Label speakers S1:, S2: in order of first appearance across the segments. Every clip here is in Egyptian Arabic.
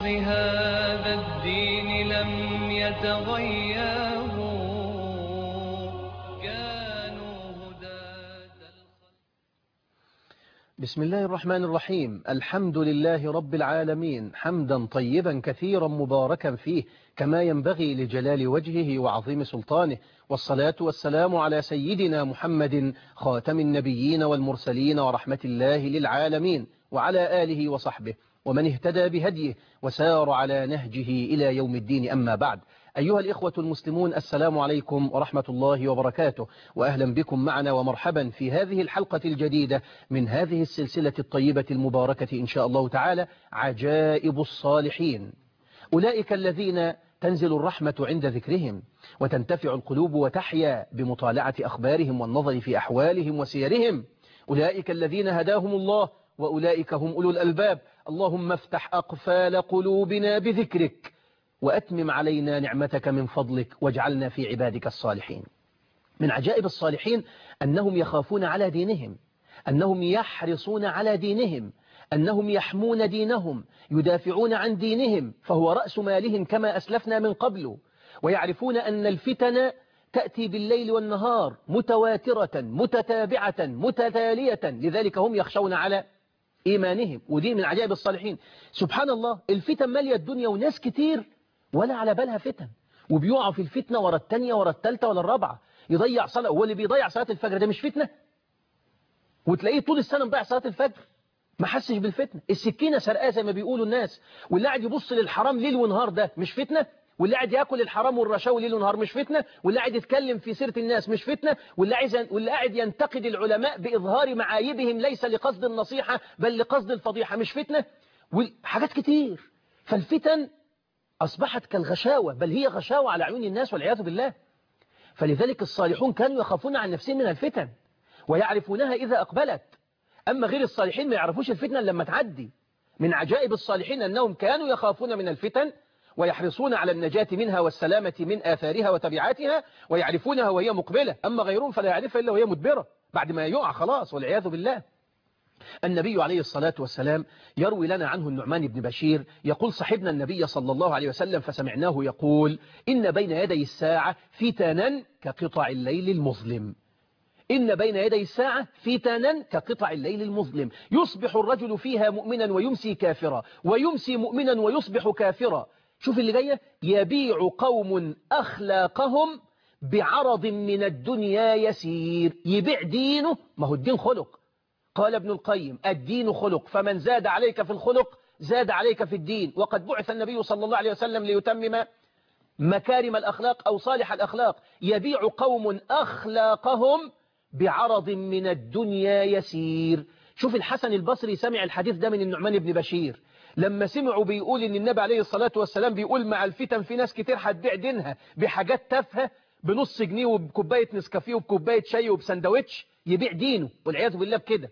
S1: هذا الدين لم يتغيروا كانوا هداة
S2: بسم الله الرحمن الرحيم الحمد لله رب العالمين حمدا طيبا كثيرا مباركا فيه كما ينبغي لجلال وجهه وعظيم سلطانه والصلاة والسلام على سيدنا محمد خاتم النبيين والمرسلين ورحمة الله للعالمين وعلى آله وصحبه ومن اهتدى بهديه وسار على نهجه إلى يوم الدين أما بعد أيها الإخوة المسلمون السلام عليكم ورحمة الله وبركاته وأهلا بكم معنا ومرحبا في هذه الحلقة الجديدة من هذه السلسلة الطيبة المباركة إن شاء الله تعالى عجائب الصالحين أولئك الذين تنزل الرحمة عند ذكرهم وتنتفع القلوب وتحيا بمطالعة أخبارهم والنظر في أحوالهم وسيرهم أولئك الذين هداهم الله وأولئك هم أولو الألباب اللهم افتح أقفال قلوبنا بذكرك وأتمم علينا نعمتك من فضلك واجعلنا في عبادك الصالحين من عجائب الصالحين أنهم يخافون على دينهم أنهم يحرصون على دينهم أنهم يحمون دينهم يدافعون عن دينهم فهو رأس مالهم كما أسلفنا من قبل ويعرفون أن الفتن تأتي بالليل والنهار متواترة متتابعة متتالية لذلك هم يخشون على إيمانهم ودي من عجائب الصالحين سبحان الله الفتن مالية الدنيا وناس كتير ولا على بالها فتن وبيقعوا في الفتنة ورا التانية ورا التالتة ولا الرابعة يضيع صلاة هو اللي بيضيع صلاة الفجر ده مش فتنة وتلاقيه طول السنة مضيع صلاة الفجر ما حسش بالفتنة السكينة سرقاه زي ما بيقولوا الناس واللي قاعد يبص للحرام ليل ونهار ده مش فتنة واللي قاعد ياكل الحرام والرشاوي ليل ونهار مش فتنة واللي قاعد يتكلم في سيرة الناس مش فتنة واللي عايز واللي قاعد ينتقد العلماء بإظهار معايبهم ليس لقصد النصيحة بل لقصد الفضيحة مش فتنة وحاجات كتير فالفتن أصبحت كالغشاوة بل هي غشاوة على عيون الناس والعياذ بالله فلذلك الصالحون كانوا يخافون عن نفسهم من الفتن ويعرفونها إذا أقبلت أما غير الصالحين ما يعرفوش الفتنة لما تعدي من عجائب الصالحين أنهم كانوا يخافون من الفتن ويحرصون على النجاة منها والسلامة من آثارها وتبعاتها ويعرفونها وهي مقبلة أما غيرهم فلا يعرفها إلا وهي مدبرة بعد ما يقع خلاص والعياذ بالله النبي عليه الصلاة والسلام يروي لنا عنه النعمان بن بشير يقول صحبنا النبي صلى الله عليه وسلم فسمعناه يقول إن بين يدي الساعة فتنا كقطع الليل المظلم إن بين يدي الساعة فتنا كقطع الليل المظلم يصبح الرجل فيها مؤمنا ويمسي كافرا ويمسي مؤمنا ويصبح كافرا شوف اللي جاية يبيع قوم أخلاقهم بعرض من الدنيا يسير يبيع دينه ما هو الدين خلق قال ابن القيم الدين خلق فمن زاد عليك في الخلق زاد عليك في الدين وقد بعث النبي صلى الله عليه وسلم ليتمم مكارم الأخلاق أو صالح الأخلاق يبيع قوم أخلاقهم بعرض من الدنيا يسير شوف الحسن البصري سمع الحديث ده من النعمان بن بشير لما سمعوا بيقول ان النبي عليه الصلاة والسلام بيقول مع الفتن في ناس كتير هتبيع دينها بحاجات تافهة بنص جنيه وبكوباية نسكافيه وبكوباية شاي وبسندوتش يبيع دينه والعياذ بالله بكده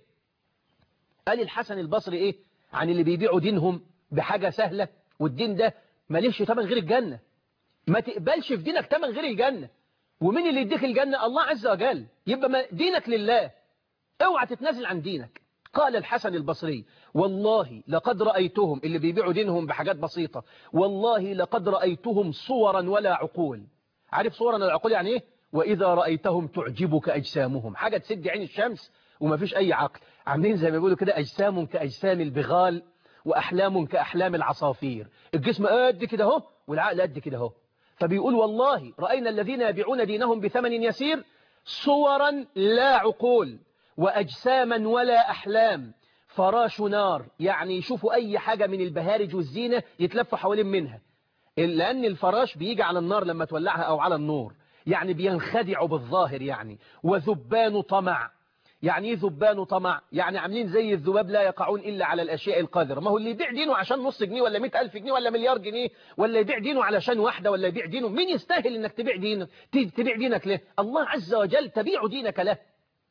S2: قال الحسن البصري ايه عن اللي بيبيعوا دينهم بحاجة سهلة والدين ده ماليش تمن غير الجنة ما تقبلش في دينك تمن غير الجنة ومين اللي يديك الجنة الله عز وجل يبقى دينك لله اوعى تتنازل عن دينك قال الحسن البصري والله لقد رأيتهم اللي بيبيعوا دينهم بحاجات بسيطة والله لقد رأيتهم صورا ولا عقول عارف صورا ولا عقول يعني ايه وإذا رأيتهم تعجبك أجسامهم حاجة تسد عين الشمس وما فيش أي عقل عاملين زي ما بيقولوا كده أجسام كأجسام البغال وأحلام كأحلام العصافير الجسم قد كده اهو والعقل قد كده اهو فبيقول والله رأينا الذين يبيعون دينهم بثمن يسير صورا لا عقول وأجساما ولا أحلام فراش نار يعني يشوفوا أي حاجة من البهارج والزينة يتلفوا حوالين منها لأن الفراش بيجي على النار لما تولعها أو على النور يعني بينخدعوا بالظاهر يعني وذبان طمع يعني ايه ذبان طمع يعني عاملين زي الذباب لا يقعون إلا على الأشياء القذرة ما هو اللي يبيع دينه عشان نص جنيه ولا مئة ألف جنيه ولا مليار جنيه ولا يبيع دينه علشان واحدة ولا يبيع دينه مين يستاهل انك تبيع دينك تبيع دينك له الله عز وجل تبيع دينك له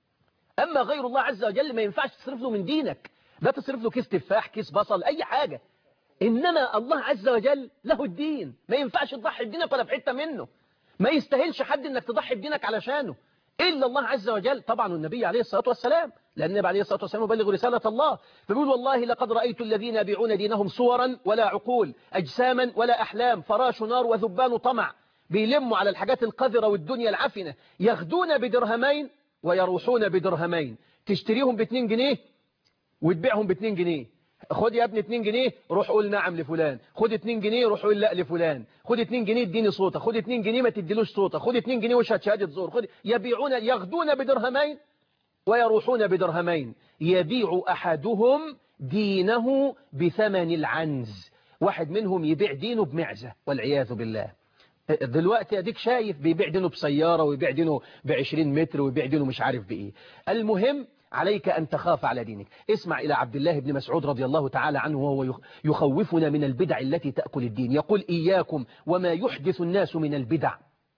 S2: أما غير الله عز وجل ما ينفعش تصرف له من دينك لا تصرف له كيس تفاح كيس بصل أي حاجة إنما الله عز وجل له الدين ما ينفعش تضحي بدينك ولا بحتة منه ما يستاهلش حد انك تضحي بدينك علشانه إلا الله عز وجل طبعا النبي عليه الصلاة والسلام لأن النبي عليه الصلاة والسلام يبلغ رسالة الله فبيقول والله لقد رأيت الذين يبيعون دينهم صورا ولا عقول أجساما ولا أحلام فراش نار وذبان طمع بيلموا على الحاجات القذرة والدنيا العفنة يغدون بدرهمين ويروحون بدرهمين تشتريهم باتنين جنيه وتبيعهم باتنين جنيه خد يا ابني 2 جنيه روح قول نعم لفلان خد 2 جنيه روح قول لا لفلان خد 2 جنيه اديني صوتك خد 2 جنيه ما تديلوش صوتك خد 2 جنيه وشهد شهاده زور خد يبيعون يغدون بدرهمين ويروحون بدرهمين يبيع احدهم دينه بثمن العنز واحد منهم يبيع دينه بمعزه والعياذ بالله دلوقتي اديك شايف بيبيع دينه بسياره ويبيع دينه ب 20 متر ويبيع دينه مش عارف بايه المهم عليك أن تخاف على دينك اسمع إلى عبد الله بن مسعود رضي الله تعالى عنه وهو يخوفنا من البدع التي تأكل الدين يقول إياكم وما يحدث الناس من البدع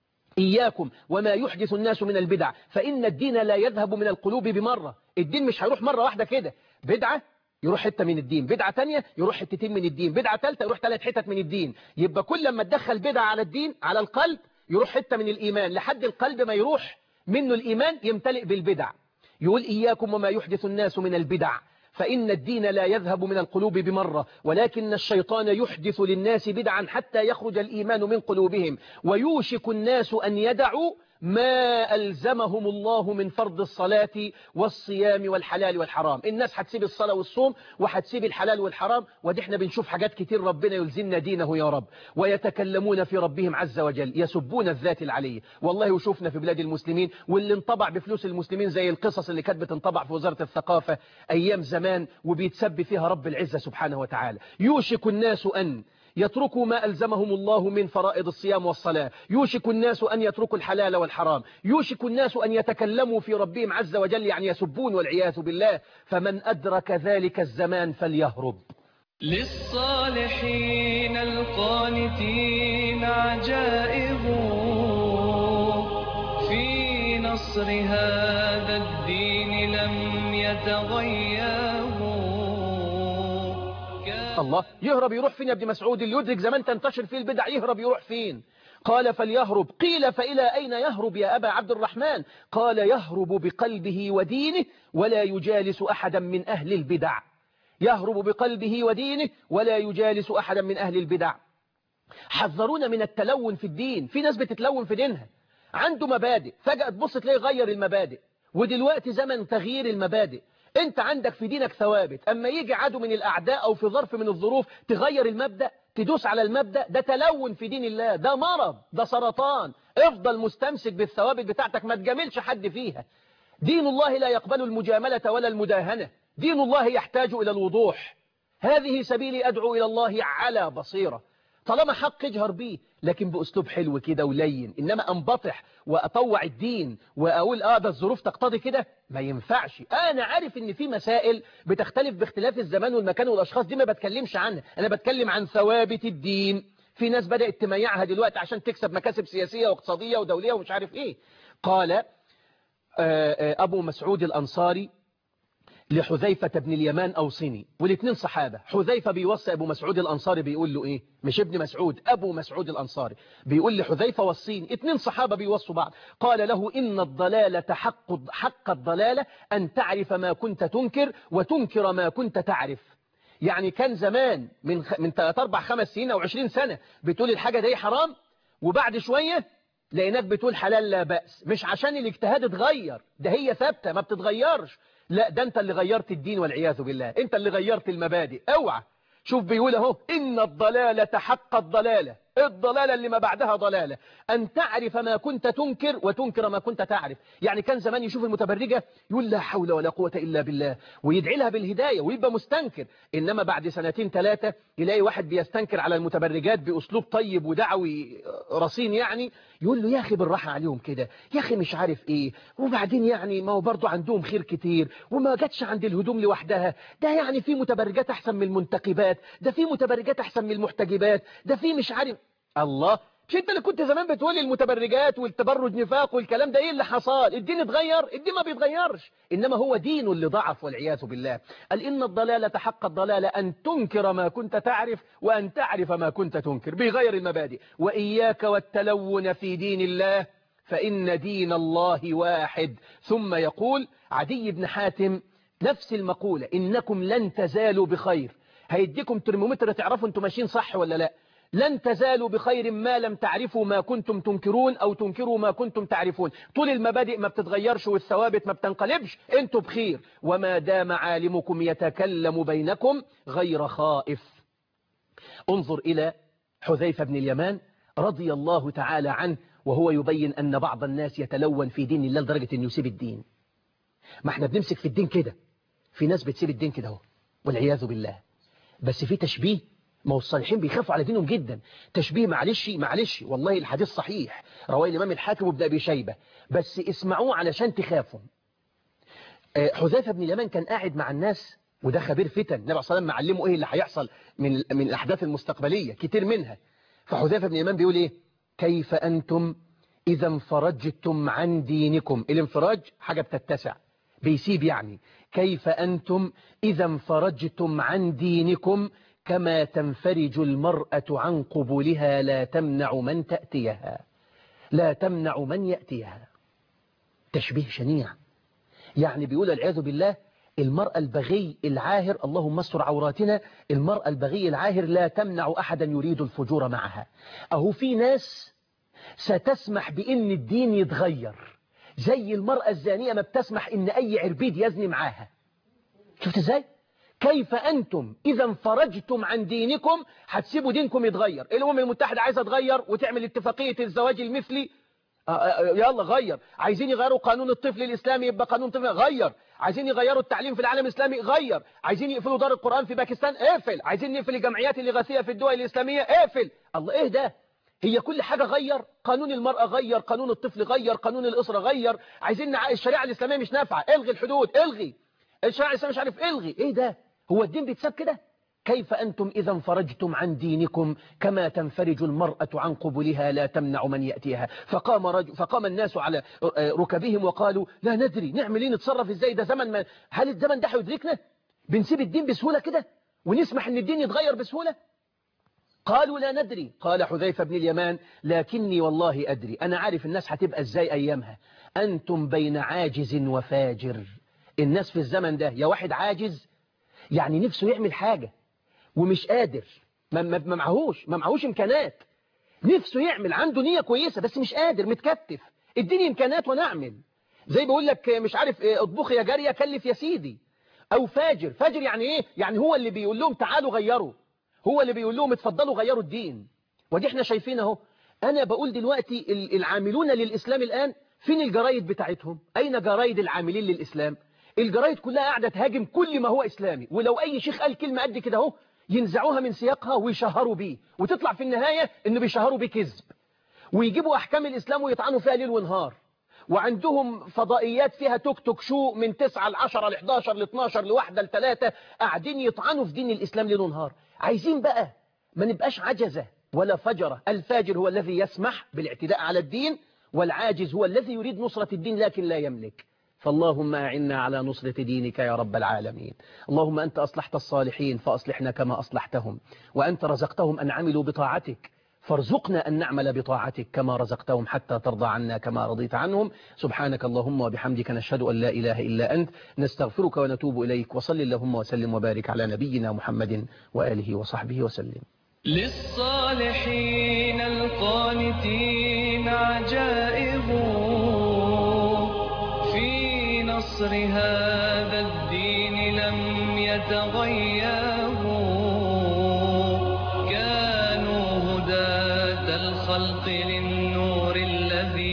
S2: إياكم وما يحدث الناس من البدع فإن الدين لا يذهب من القلوب بمرة الدين مش هيروح مرة واحدة كده بدعة يروح حتة من الدين بدعة تانية يروح حتتين من الدين بدعة تالتة يروح ثلاث حتت من الدين يبقى كل لما تدخل بدعة على الدين على القلب يروح حتة من الإيمان لحد القلب ما يروح منه الإيمان يمتلئ بالبدع يقول إياكم وما يحدث الناس من البدع فإن الدين لا يذهب من القلوب بمرة ولكن الشيطان يحدث للناس بدعا حتى يخرج الإيمان من قلوبهم ويوشك الناس أن يدعوا ما ألزمهم الله من فرض الصلاة والصيام والحلال والحرام الناس هتسيب الصلاة والصوم وهتسيب الحلال والحرام ودي احنا بنشوف حاجات كتير ربنا يلزمنا دينه يا رب ويتكلمون في ربهم عز وجل يسبون الذات العلية والله وشوفنا في بلاد المسلمين واللي انطبع بفلوس المسلمين زي القصص اللي كانت بتنطبع في وزارة الثقافة أيام زمان وبيتسب فيها رب العزة سبحانه وتعالى يوشك الناس أن يتركوا ما ألزمهم الله من فرائض الصيام والصلاة يوشك الناس أن يتركوا الحلال والحرام يوشك الناس أن يتكلموا في ربهم عز وجل يعني يسبون والعياذ بالله فمن أدرك ذلك الزمان فليهرب
S1: للصالحين القانتين عجائب في نصر هذا الدين لم يتغيروا
S2: الله يهرب يروح فين يا ابن مسعود اللي يدرك زمان تنتشر فيه البدع يهرب يروح فين قال فليهرب قيل فإلى أين يهرب يا أبا عبد الرحمن قال يهرب بقلبه ودينه ولا يجالس أحدا من أهل البدع يهرب بقلبه ودينه ولا يجالس أحدا من أهل البدع حذرونا من التلون في الدين في ناس بتتلون في دينها عنده مبادئ فجأة تبص تلاقيه غير المبادئ ودلوقتي زمن تغيير المبادئ انت عندك في دينك ثوابت اما يجي عدو من الاعداء او في ظرف من الظروف تغير المبدأ تدوس على المبدأ ده تلون في دين الله ده مرض ده سرطان افضل مستمسك بالثوابت بتاعتك ما تجاملش حد فيها دين الله لا يقبل المجاملة ولا المداهنة دين الله يحتاج إلى الوضوح هذه سبيلي أدعو إلى الله على بصيرة طالما حق اجهر بيه لكن بأسلوب حلو كده ولين إنما أنبطح وأطوع الدين وأقول آه ده الظروف تقتضي كده ما ينفعش أنا عارف إن في مسائل بتختلف باختلاف الزمان والمكان والأشخاص دي ما بتكلمش عنها أنا بتكلم عن ثوابت الدين في ناس بدأت تميعها دلوقتي عشان تكسب مكاسب سياسية واقتصادية ودولية ومش عارف إيه قال أبو مسعود الأنصاري لحذيفة بن اليمان أوصني والاثنين صحابة حذيفة بيوصي أبو مسعود الأنصاري بيقول له إيه مش ابن مسعود أبو مسعود الأنصاري بيقول لحذيفة وصيني اثنين صحابة بيوصوا بعض قال له إن الضلالة حق, حق الضلالة أن تعرف ما كنت تنكر وتنكر ما كنت تعرف يعني كان زمان من خ... من 3 4 5 سنين أو 20 سنة بتقول الحاجة دي حرام وبعد شوية لقيناك بتقول حلال لا بأس مش عشان الاجتهاد اتغير ده هي ثابتة ما بتتغيرش لا ده انت اللي غيرت الدين والعياذ بالله انت اللي غيرت المبادئ اوعى شوف بيقول اهو ان الضلالة حق الضلالة الضلالة اللي ما بعدها ضلالة أن تعرف ما كنت تنكر وتنكر ما كنت تعرف يعني كان زمان يشوف المتبرجة يقول لا حول ولا قوة إلا بالله ويدعي لها بالهداية ويبقى مستنكر إنما بعد سنتين ثلاثة يلاقي واحد بيستنكر على المتبرجات بأسلوب طيب ودعوي رصين يعني يقول له يا أخي بالراحة عليهم كده يا أخي مش عارف إيه وبعدين يعني ما هو برضو عندهم خير كتير وما جاتش عند الهدوم لوحدها ده يعني في متبرجات أحسن من المنتقبات ده في متبرجات أحسن من المحتجبات ده في مش عارف الله مش انت اللي كنت زمان بتقول المتبرجات والتبرج نفاق والكلام ده ايه اللي حصل الدين اتغير الدين ما بيتغيرش انما هو دين اللي ضعف والعياذ بالله قال ان الضلالة حق الضلالة ان تنكر ما كنت تعرف وان تعرف ما كنت تنكر بيغير المبادئ واياك والتلون في دين الله فإن دين الله واحد ثم يقول عدي بن حاتم نفس المقولة إنكم لن تزالوا بخير هيديكم ترمومتر تعرفوا انتم ماشيين صح ولا لا لن تزالوا بخير ما لم تعرفوا ما كنتم تنكرون أو تنكروا ما كنتم تعرفون طول المبادئ ما بتتغيرش والثوابت ما بتنقلبش انتم بخير وما دام عالمكم يتكلم بينكم غير خائف انظر إلى حذيفة بن اليمان رضي الله تعالى عنه وهو يبين أن بعض الناس يتلون في دين الله لدرجة أن يسيب الدين ما احنا بنمسك في الدين كده في ناس بتسيب الدين كده اهو والعياذ بالله بس في تشبيه ما هو الصالحين بيخافوا على دينهم جدا تشبيه معلش معلش والله الحديث صحيح رواه الإمام الحاكم وابن أبي شيبة بس اسمعوه علشان تخافوا حذيفة بن اليمان كان قاعد مع الناس وده خبير فتن النبي صلى الله عليه وسلم معلمه ايه اللي هيحصل من من الاحداث المستقبليه كتير منها فحذيفه بن اليمان بيقول ايه كيف انتم اذا انفرجتم عن دينكم الانفراج حاجه بتتسع بيسيب يعني كيف انتم اذا انفرجتم عن دينكم كما تنفرج المراه عن قبولها لا تمنع من تاتيها لا تمنع من ياتيها تشبيه شنيع يعني بيقول العياذ بالله المرأة البغي العاهر اللهم استر عوراتنا المرأة البغي العاهر لا تمنع أحدا يريد الفجور معها أهو في ناس ستسمح بإن الدين يتغير زي المرأة الزانية ما بتسمح إن أي عربيد يزني معاها شفت إزاي؟ كيف أنتم إذا انفرجتم عن دينكم هتسيبوا دينكم يتغير الأمم المتحدة عايزة تغير وتعمل اتفاقية الزواج المثلي يلا غير عايزين يغيروا قانون الطفل الإسلامي يبقى قانون طفل غير عايزين يغيروا التعليم في العالم الإسلامي غير عايزين يقفلوا دار القرآن في باكستان اقفل عايزين نقفل الجمعيات الإغاثية في الدول الإسلامية اقفل الله ايه ده هي كل حاجة غير قانون المرأة غير قانون الطفل غير قانون الأسرة غير عايزين الشريعة الإسلامية مش نافعة الغي الحدود الغي الشريعة الإسلامية مش عارف الغي ايه ده هو الدين بيتساب كده كيف أنتم إذا انفرجتم عن دينكم كما تنفرج المرأة عن قبلها لا تمنع من يأتيها فقام, رجل فقام الناس على ركبهم وقالوا لا ندري نعمل ايه نتصرف ازاي ده زمن ما هل الزمن ده هيدركنا بنسيب الدين بسهولة كده ونسمح ان الدين يتغير بسهولة قالوا لا ندري قال حذيفة بن اليمان لكني والله أدري أنا عارف الناس هتبقى ازاي أيامها أنتم بين عاجز وفاجر الناس في الزمن ده يا واحد عاجز يعني نفسه يعمل حاجة ومش قادر ما ما معهوش ما معهوش امكانات نفسه يعمل عنده نية كويسة بس مش قادر متكتف اديني امكانات وانا اعمل زي بقول لك مش عارف اطبخ يا جارية كلف يا سيدي او فاجر فاجر يعني ايه يعني هو اللي بيقول لهم تعالوا غيروا هو اللي بيقول لهم اتفضلوا غيروا الدين ودي احنا شايفين اهو انا بقول دلوقتي العاملون للاسلام الان فين الجرايد بتاعتهم اين جرايد العاملين للاسلام الجرايد كلها قاعدة تهاجم كل ما هو اسلامي ولو اي شيخ قال كلمة قد كده اهو ينزعوها من سياقها ويشهروا بيه وتطلع في النهاية انه بيشهروا بيه كذب ويجيبوا احكام الاسلام ويطعنوا فيها ليل ونهار وعندهم فضائيات فيها توك توك شو من 9 ل 10 ل 11 ل 12 لواحدة لثلاثة قاعدين يطعنوا في دين الاسلام ليل ونهار عايزين بقى ما نبقاش عجزة ولا فجرة الفاجر هو الذي يسمح بالاعتداء على الدين والعاجز هو الذي يريد نصرة الدين لكن لا يملك فاللهم أعنا على نصرة دينك يا رب العالمين اللهم أنت أصلحت الصالحين فأصلحنا كما أصلحتهم وأنت رزقتهم أن عملوا بطاعتك فارزقنا أن نعمل بطاعتك كما رزقتهم حتى ترضى عنا كما رضيت عنهم سبحانك اللهم وبحمدك نشهد أن لا إله إلا أنت نستغفرك ونتوب إليك وصل اللهم وسلم وبارك على نبينا محمد وآله وصحبه وسلم
S1: للصالحين القانتين عجائب في نصر هذا الدين لم يتغيروا كانوا هداة الخلق للنور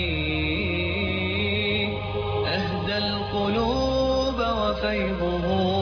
S1: الذي أهدى القلوب وفيضه